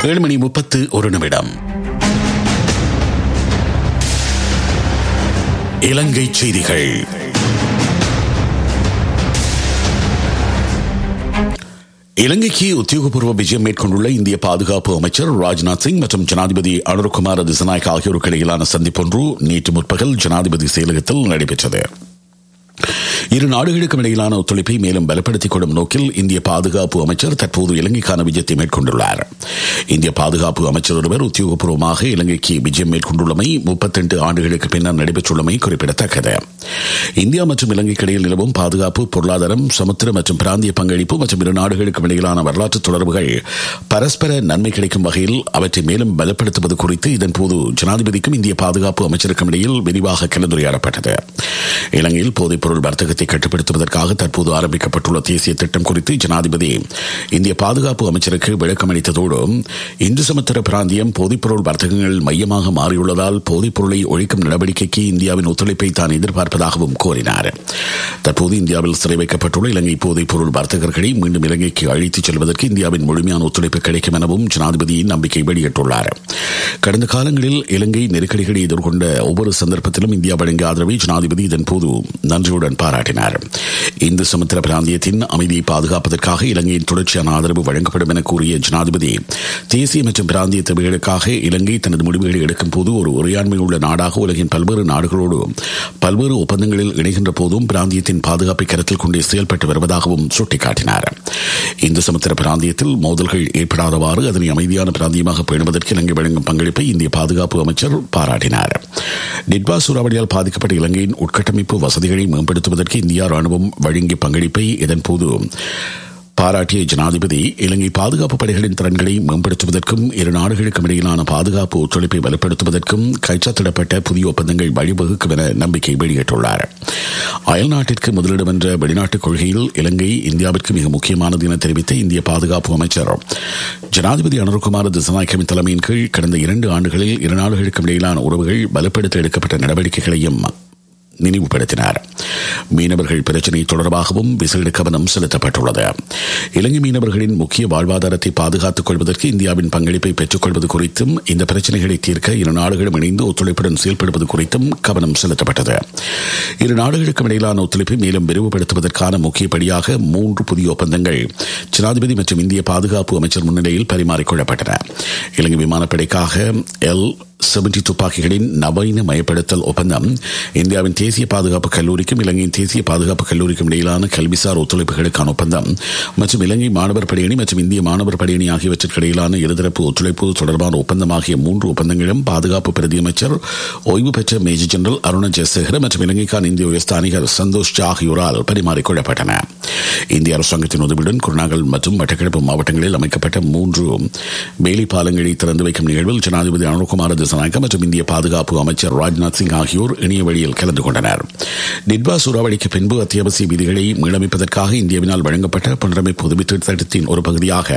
ஏழு மணி முப்பத்து ஒரு நிமிடம் இலங்கை செய்திகள் இலங்கைக்கு உத்தியோகபூர்வ விஜயம் மேற்கொண்டுள்ள இந்திய பாதுகாப்பு அமைச்சர் ராஜ்நாத் சிங் மற்றும் ஜனாதிபதி அனுருகுமார் திசநாயக் ஆகியோருக்கு இடையிலான சந்திப்பொன்று நேற்று முற்பகல் ஜனாதிபதி செயலகத்தில் நடைபெற்றது இரு நாடுகளுக்கும் இடையிலான ஒத்துழைப்பை மேலும் பலப்படுத்திக் கொள்ளும் நோக்கில் இந்திய பாதுகாப்பு அமைச்சர் தற்போது இலங்கைக்கான விஜயத்தை மேற்கொண்டுள்ளார் இந்திய பாதுகாப்பு அமைச்சர் ஒருவர் உத்தியோகபூர்வமாக இலங்கைக்கு விஜயம் மேற்கொண்டுள்ளமை முப்பத்தெண்டு ஆண்டுகளுக்கு பின்னர் நடைபெற்றுள்ளமை குறிப்பிடத்தக்கது இந்தியா மற்றும் இலங்கைக்கு இடையில் நிலவும் பாதுகாப்பு பொருளாதாரம் சமுத்திர மற்றும் பிராந்திய பங்களிப்பு மற்றும் இரு நாடுகளுக்கும் இடையிலான வரலாற்று தொடர்புகள் பரஸ்பர நன்மை கிடைக்கும் வகையில் அவற்றை மேலும் பலப்படுத்துவது குறித்து இதன்போது ஜனாதிபதிக்கும் இந்திய பாதுகாப்பு அமைச்சருக்கும் இடையில் விரிவாக கலந்துரையாடப்பட்டது இலங்கையில் போதைப்பொருள் வர்த்தகத்தை கட்டுப்படுத்துவதற்காக தற்போது ஆரம்பிக்கப்பட்டுள்ள தேசிய திட்டம் குறித்து ஜனாதிபதி இந்திய பாதுகாப்பு அமைச்சருக்கு விளக்கம் அளித்ததோடு இந்து சமுத்திர பிராந்தியம் போதைப்பொருள் வர்த்தகங்கள் மையமாக மாறியுள்ளதால் போதைப்பொருளை ஒழிக்கும் நடவடிக்கைக்கு இந்தியாவின் ஒத்துழைப்பை தான் எதிர்பார்ப்பதாகவும் கூறினார் தற்போது இந்தியாவில் சிறை வைக்கப்பட்டுள்ள இலங்கை போதைப்பொருள் வர்த்தகர்களை மீண்டும் இலங்கைக்கு அழைத்துச் செல்வதற்கு இந்தியாவின் முழுமையான ஒத்துழைப்பு கிடைக்கும் எனவும் ஜனாதிபதி நம்பிக்கை வெளியிட்டுள்ளார் கடந்த காலங்களில் இலங்கை நெருக்கடிகளை எதிர்கொண்ட ஒவ்வொரு சந்தர்ப்பத்திலும் இந்தியா வழங்கிய ஆதரவை ஜனாதிபதி இதன்போது நன்றியுடன் பாராட்டினார் இந்து சமுத்திர பிராந்தியத்தின் அமைதியை பாதுகாப்பதற்காக இலங்கையின் தொடர்ச்சியான ஆதரவு வழங்கப்படும் என கூறிய ஜனாதிபதி தேசிய மற்றும் பிராந்திய தேவைகளுக்காக இலங்கை தனது முடிவுகளை எடுக்கும் போது ஒரு உரையாண்மை உள்ள நாடாக உலகின் பல்வேறு நாடுகளோடு பல்வேறு ஒப்பந்தங்களில் இணைகின்ற போதும் பிராந்தியத்தின் பாதுகாப்பை கருத்தில் கொண்டே செயல்பட்டு வருவதாகவும் சுட்டிக்காட்டினார் இந்து சமுத்திர பிராந்தியத்தில் மோதல்கள் ஏற்படாதவாறு அதனை அமைதியான பிராந்தியமாக பேணுவதற்கு இலங்கை வழங்கும் பங்களிப்பை இந்திய பாதுகாப்பு அமைச்சர் பாராட்டினார் நிட்வா சூறாவளியால் பாதிக்கப்பட்ட இலங்கையின் உட்கட்டமைப்பு வசதிகளை மேம்படுத்துவதற்கு இந்தியா ராணுவம் வழங்கிய பங்களிப்பை இதன்போது பாராட்டிய ஜனாதிபதி இலங்கை பாதுகாப்பு படைகளின் திறன்களை மேம்படுத்துவதற்கும் இரு நாடுகளுக்கும் இடையிலான பாதுகாப்பு ஒத்துழைப்பை வலுப்படுத்துவதற்கும் கைச்சாத்திடப்பட்ட புதிய ஒப்பந்தங்கள் வழிவகுக்கும் என நம்பிக்கை வெளியிட்டுள்ளார் அயல்நாட்டிற்கு முதலிடம் என்ற வெளிநாட்டுக் கொள்கையில் இலங்கை இந்தியாவிற்கு மிக முக்கியமானது என தெரிவித்த இந்திய பாதுகாப்பு அமைச்சர் ஜனாதிபதி அனுர்குமார் திசநாயக்கமின் தலைமையின் கீழ் கடந்த இரண்டு ஆண்டுகளில் இரு நாடுகளுக்கும் இடையிலான உறவுகள் பலப்படுத்த எடுக்கப்பட்ட நடவடிக்கைகளையும் நினைவுபடுத்தினார் மீனவர்கள் பிரச்சினை தொடர்பாகவும் விசேட கவனம் செலுத்தப்பட்டுள்ளது இலங்கை மீனவர்களின் முக்கிய வாழ்வாதாரத்தை பாதுகாத்துக் கொள்வதற்கு இந்தியாவின் பங்களிப்பை பெற்றுக் கொள்வது குறித்தும் இந்த பிரச்சினைகளை தீர்க்க இரு நாடுகளும் இணைந்து ஒத்துழைப்புடன் செயல்படுவது குறித்தும் கவனம் செலுத்தப்பட்டது இரு நாடுகளுக்கும் இடையிலான ஒத்துழைப்பை மேலும் விரிவுபடுத்துவதற்கான முக்கியப்படியாக மூன்று புதிய ஒப்பந்தங்கள் ஜனாதிபதி மற்றும் இந்திய பாதுகாப்பு அமைச்சர் முன்னிலையில் பரிமாறிக்கொள்ளப்பட்டன இலங்கை விமானப்படைக்காக எல் செவன்டி துப்பாக்கிகளின் நவீன மயப்படுத்தல் ஒப்பந்தம் இந்தியாவின் தேசிய பாதுகாப்பு கல்லூரிக்கும் இலங்கையின் தேசிய பாதுகாப்பு கல்லூரிக்கும் இடையிலான கல்விசார் ஒத்துழைப்புகளுக்கான ஒப்பந்தம் மற்றும் இலங்கை மாணவர் படையணி மற்றும் இந்திய மாணவர் படையணி ஆகியவற்றிற்கு இடையிலான இருதரப்பு ஒத்துழைப்பு தொடர்பான ஒப்பந்தம் ஆகிய மூன்று ஒப்பந்தங்களும் பாதுகாப்பு பிரதி அமைச்சர் ஓய்வு பெற்ற மேஜர் ஜெனரல் அருண ஜெயசேகர மற்றும் இலங்கைக்கான இந்திய உயர்ஸ்தானிகர் சந்தோஷ் ஜா ஆகியோரால் பரிமாறிக்கொள்ளப்பட்டன இந்திய அரசாங்கத்தின் உதவியுடன் குருநாகல் மற்றும் வட்டக்கிழப்பு மாவட்டங்களில் அமைக்கப்பட்ட மூன்று வேலி பாலங்களை திறந்து வைக்கும் நிகழ்வில் ஜனாதிபதி அனுகுமார் திசநாயக்க மற்றும் இந்திய பாதுகாப்பு அமைச்சர் ராஜ்நாத் சிங் ஆகியோர் இணைய வழியில் கலந்து கொண்டனர் நிட்வா சூறாவளிக்கு பின்பு அத்தியாவசிய விதிகளை மீளமைப்பதற்காக இந்தியாவினால் வழங்கப்பட்ட புனரமைப்பு உதவி திட்டத்தின் ஒரு பகுதியாக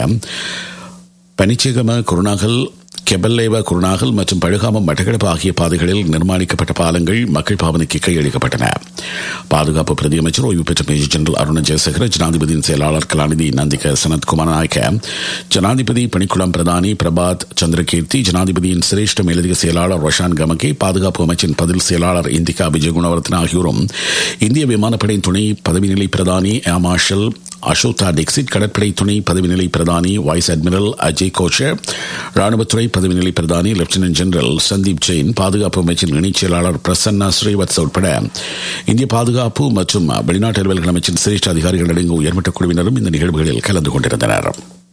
பனிச்சேகம குருநாகல் கெபல்லேவ குருநாகல் மற்றும் பழுகாமம் மட்டக்களப்பு ஆகிய பாதைகளில் நிர்மாணிக்கப்பட்ட பாலங்கள் மக்கள் பாவனைக்கு கையளிக்கப்பட்டன பாதுகாப்பு பிரதி அமைச்சர் ஓய்வு பெற்ற மேஜர் ஜெனரல் அருண ஜெயசேகர ஜனாதிபதியின் செயலாளர் கலாநிதி நந்திக சனத்குமார் நாயக்க ஜனாதிபதி பணிக்குளம் பிரதானி பிரபாத் சந்திரகீர்த்தி ஜனாதிபதியின் சிரேஷ்ட மேலதிக செயலாளர் ரொஷான் கமகே பாதுகாப்பு அமைச்சின் பதில் செயலாளர் இந்திகா விஜய் குணவர்த்தன் ஆகியோரும் இந்திய விமானப்படையின் துணை பதவி நிலை பிரதானி ஏர் மார்ஷல் அசோதா டிக்சிட் கடற்படை துணை பதவி நிலை பிரதானி வைஸ் அட்மிரல் அஜய் கோஷர் ராணுவத்துறை பதவி நிலை பிரதானி லெப்டினன்ட் ஜெனரல் சந்தீப் ஜெயின் பாதுகாப்பு அமைச்சின் இணைச் செயலாளர் பிரசன்னா ஸ்ரீவத்ஸ் உட்பட இந்திய பாதுகாப்பு மற்றும் வெளிநாட்டு அலுவல்கள் அமைச்சின் சிரேஷ்ட அதிகாரிகள் அடங்கிய உயர்மட்ட குழுவினரும் இந்த நிகழ்வுகளில் கலந்து கொண்டிருந்தனர்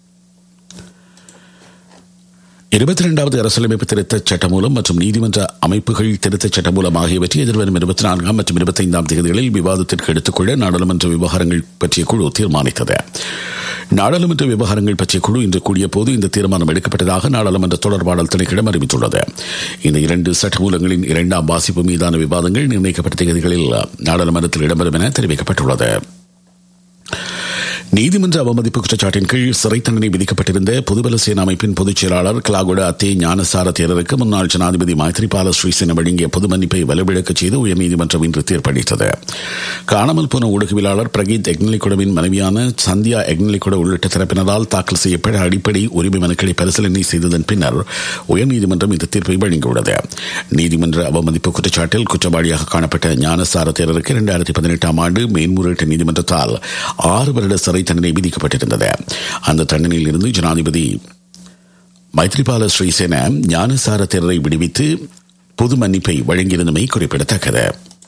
இருபத்தி இரண்டாவது அரசியலமைப்பு திருத்தச் சட்ட மூலம் மற்றும் நீதிமன்ற அமைப்புகள் திருத்தச் சட்ட மூலம் ஆகியவற்றை எதிர்வரும் இருபத்தி நான்காம் மற்றும் இருபத்தி ஐந்தாம் தேதிகளில் விவாதத்திற்கு எடுத்துக்கொள்ள நாடாளுமன்ற விவகாரங்கள் பற்றிய குழு தீர்மானித்தது நாடாளுமன்ற விவகாரங்கள் பற்றிய குழு இன்று கூடிய போது இந்த தீர்மானம் எடுக்கப்பட்டதாக நாடாளுமன்ற தொடர்பாடல் திணைக்கிடம் அறிவித்துள்ளது இந்த இரண்டு சட்டமூலங்களின் இரண்டாம் வாசிப்பு மீதான விவாதங்கள் நிர்ணயிக்கப்பட்ட தேதிகளில் நாடாளுமன்றத்தில் இடம்பெறும் என தெரிவிக்கப்பட்டுள்ளது நீதிமன்ற அவமதிப்பு குற்றச்சாட்டின் கீழ் சிறை தண்டனை விதிக்கப்பட்டிருந்த பொதுபல சேனா அமைப்பின் பொதுச் செயலாளர் கிளாகுட அத்தே ஞானசார தேரருக்கு முன்னாள் ஜனாதிபதி மைத்ரிபால ஸ்ரீசேன வழங்கிய பொது மன்னிப்பை வலுவிழக்கச் செய்து உயர்நீதிமன்றம் இன்று தீர்ப்பளித்தது காணாமல் போன ஊடகவியலாளர் பிரகீத் எக்னலிகுடவின் மனைவியான சந்தியா எக்னலிகுட உள்ளிட்ட தரப்பினரால் தாக்கல் செய்யப்பட்ட அடிப்படை உரிமை மனுக்களை பரிசீலனை செய்ததன் பின்னர் உயர்நீதிமன்றம் இந்த தீர்ப்பை வழங்கியுள்ளது நீதிமன்ற அவமதிப்பு குற்றச்சாட்டில் குற்றவாளியாக காணப்பட்ட ஞானசார தேரருக்கு இரண்டாயிரத்தி பதினெட்டாம் ஆண்டு மேன்முறையீட்டு நீதிமன்றத்தால் ஆறு வருட சிறை தண்டனை விதிக்கப்பட்டிருந்தது அந்த தண்டனையில் இருந்து ஜனாதிபதி மைத்ரிபால ஸ்ரீசேன ஞானசார தேரரை விடுவித்து பொது மன்னிப்பை வழங்கியிருந்தமை குறிப்பிடத்தக்கது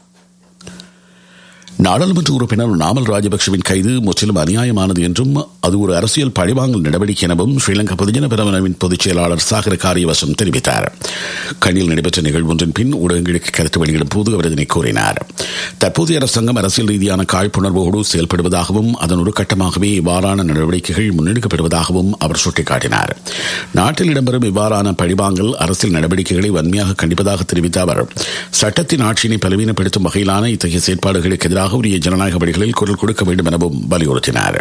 நாடாளுமன்ற உறுப்பினர் நாமல் ராஜபக்சவின் கைது முற்றிலும் அநியாயமானது என்றும் அது ஒரு அரசியல் பழிவாங்கல் நடவடிக்கை எனவும் ஸ்ரீலங்கா பொதுஜன பெரமுனவின் பொதுச் செயலாளர் சாகர காரியவசம் தெரிவித்தார் கண்ணில் நடைபெற்ற நிகழ்வு ஒன்றின் பின் ஊடகங்களுக்கு கருத்து வெளியிடும் போது அவர் இதனை கூறினார் தற்போதைய அரசாங்கம் அரசியல் ரீதியான காழ்ப்புணர்வோடு செயல்படுவதாகவும் அதன் ஒரு கட்டமாகவே இவ்வாறான நடவடிக்கைகள் முன்னெடுக்கப்படுவதாகவும் அவர் சுட்டிக்காட்டினார் நாட்டில் இடம்பெறும் இவ்வாறான பழிவாங்கல் அரசியல் நடவடிக்கைகளை வன்மையாக கண்டிப்பதாக தெரிவித்த அவர் சட்டத்தின் ஆட்சியினை பலவீனப்படுத்தும் வகையிலான இத்தகைய செயற்பாடுகளுக்கு எதிராக உரிய ஜனநாயக வழிகளில் குரல் கொடுக்க வேண்டும் எனவும் வலியுறுத்தினார்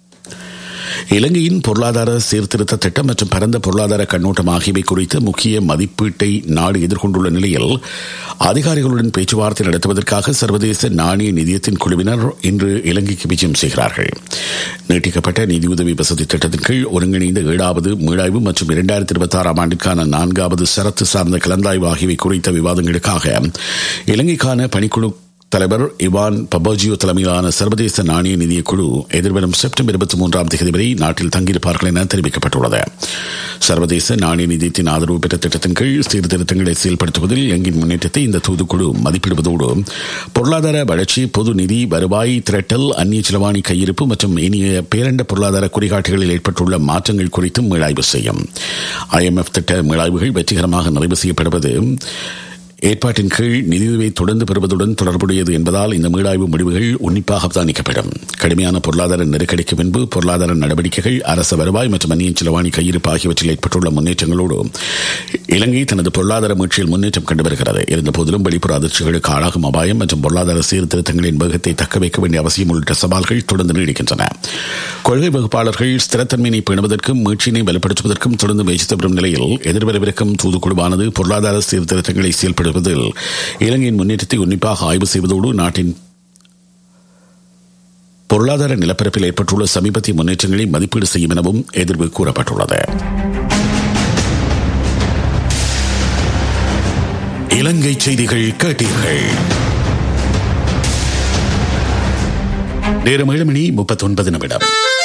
இலங்கையின் பொருளாதார சீர்திருத்த திட்டம் மற்றும் பரந்த பொருளாதார கண்ணோட்டம் ஆகியவை குறித்து முக்கிய மதிப்பீட்டை நாடு எதிர்கொண்டுள்ள நிலையில் அதிகாரிகளுடன் பேச்சுவார்த்தை நடத்துவதற்காக சர்வதேச நாணய நிதியத்தின் குழுவினர் இன்று இலங்கைக்கு விஜயம் செய்கிறார்கள் நீட்டிக்கப்பட்ட நிதியுதவி வசதி திட்டத்தின் கீழ் ஒருங்கிணைந்த ஏழாவது மீளாய்வு மற்றும் இரண்டாயிரத்தி இருபத்தி ஆறாம் ஆண்டுக்கான நான்காவது சரத்து சார்ந்த கலந்தாய்வு ஆகியவை குறித்த விவாதங்களுக்காக இலங்கைக்கான பணிக்குழு தலைவர் இவான் பபோஜியோ தலைமையிலான சர்வதேச நாணய நிதிய குழு எதிர்வரும் செப்டம்பர் இருபத்தி மூன்றாம் தேதி வரை நாட்டில் தங்கியிருப்பார்கள் என தெரிவிக்கப்பட்டுள்ளது சர்வதேச நாணய நிதியத்தின் ஆதரவு பெற்ற திட்டத்தின் கீழ் சீர்திருத்தங்களை செயல்படுத்துவதில் இலங்கையின் முன்னேற்றத்தை இந்த தூதுக்குழு மதிப்பிடுவதோடு பொருளாதார வளர்ச்சி பொது நிதி வருவாய் திரட்டல் அந்நிய செலவாணி கையிருப்பு மற்றும் இனிய பேரண்ட பொருளாதார குறிகாட்டிகளில் ஏற்பட்டுள்ள மாற்றங்கள் குறித்தும் மீளாய்வு செய்யும் ஐஎம்எஃப் திட்ட மீளாய்வுகள் வெற்றிகரமாக நிறைவு செய்யப்படுவது ஏற்பாட்டின் கீழ் நிதியுதவியை தொடர்ந்து பெறுவதுடன் தொடர்புடையது என்பதால் இந்த மீளாய்வு முடிவுகள் உன்னிப்பாக அவதானிக்கப்படும் கடுமையான பொருளாதார நெருக்கடிக்கு பின்பு பொருளாதார நடவடிக்கைகள் அரசு வருவாய் மற்றும் அந்நிய செலவாணி கையிருப்பு ஆகியவற்றில் ஏற்பட்டுள்ள முன்னேற்றங்களோடு இலங்கை தனது பொருளாதார முயற்சியில் முன்னேற்றம் கண்டு வருகிறது இருந்த போதிலும் வெளிப்புற அதிர்ச்சிகளுக்கு ஆளாகும் அபாயம் மற்றும் பொருளாதார சீர்திருத்தங்களின் வேகத்தை தக்க வைக்க வேண்டிய அவசியம் உள்ளிட்ட சவால்கள் தொடர்ந்து நீடிக்கின்றன கொள்கை வகுப்பாளர்கள் ஸ்திரத்தன்மையினை பேணுவதற்கும் மீட்சியினை வலுப்படுத்துவதற்கும் தொடர்ந்து முயற்சித்து வரும் நிலையில் எதிர்வரவிருக்கும் தூதுக்குழுவானது பொருளாதார சீர்திருத்தங்களை செயல்படுத்த செயல்படுவதில் இலங்கையின் முன்னேற்றத்தை உன்னிப்பாக ஆய்வு செய்வதோடு நாட்டின் பொருளாதார நிலப்பரப்பில் ஏற்பட்டுள்ள சமீபத்திய முன்னேற்றங்களை மதிப்பீடு செய்யும் எனவும் எதிர்வு கூறப்பட்டுள்ளது இலங்கை செய்திகள் கேட்டீர்கள் நேரம் ஏழு மணி முப்பத்தி ஒன்பது நிமிடம்